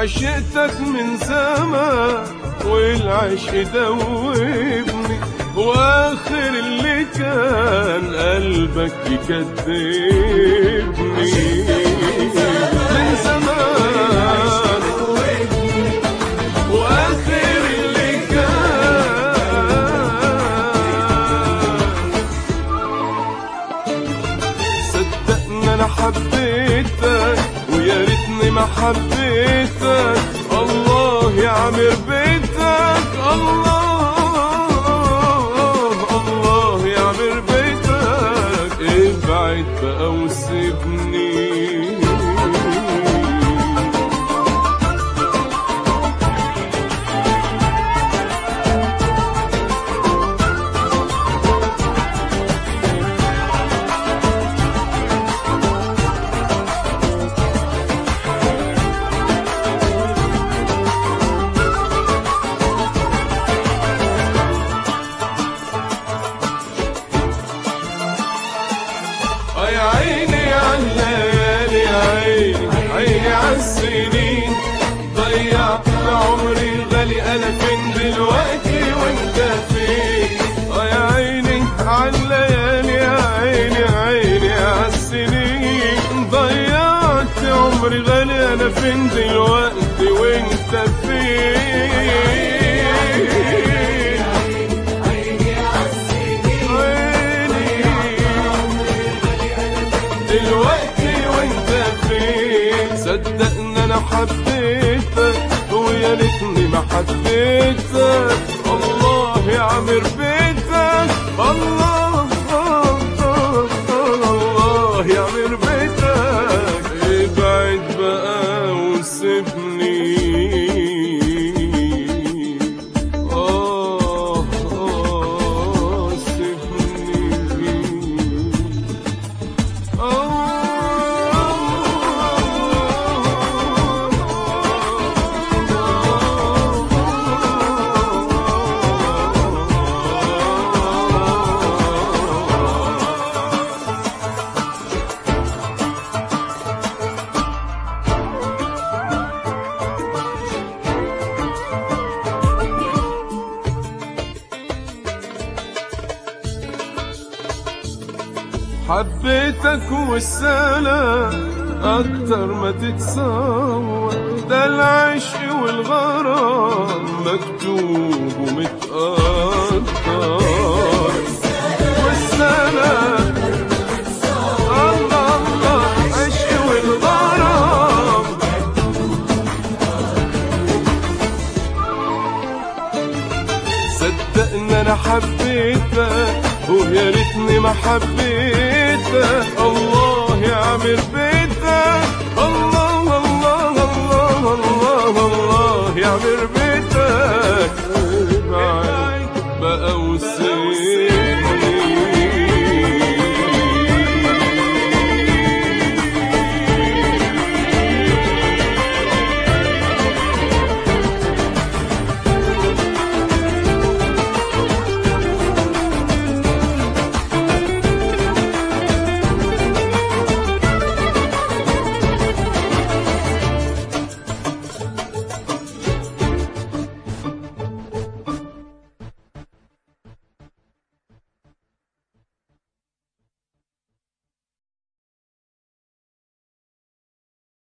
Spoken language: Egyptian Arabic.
عشقتك من زمان والعشق دوبني واخر اللي كان قلبك يكذبني من زمان واخر اللي كان صدقني انا حبيتك ويا ريتني ما حبيتك الله يعمر بيتك الله الله يعمر بيتك ابعد بقى وسيبني آه يا عيني عالليالي يا عيني عيني عالسنين ضيعت عمري غالي انا فين دلوقتي وانت فين اه يا عيني عالليالي يا عيني عيني عالسنين ضيعت عمري غالي انا فين دلوقتي وانت فين دلوقتي وانت فين صدقني انا حبيتك ويا ريتني ما حبيتك الله يعمر بيتك الله الله يعمر بيتك ابعد بقى وسيبني آه آه سيبني حبيتك والسلام أكتر ما تتصور ده العشق والغرام مكتوب ومتقدر والسلام الله الله عشق والغرام صدقني انا حبيتك ويا ريتني ما حبيتك الله يعمر بيتك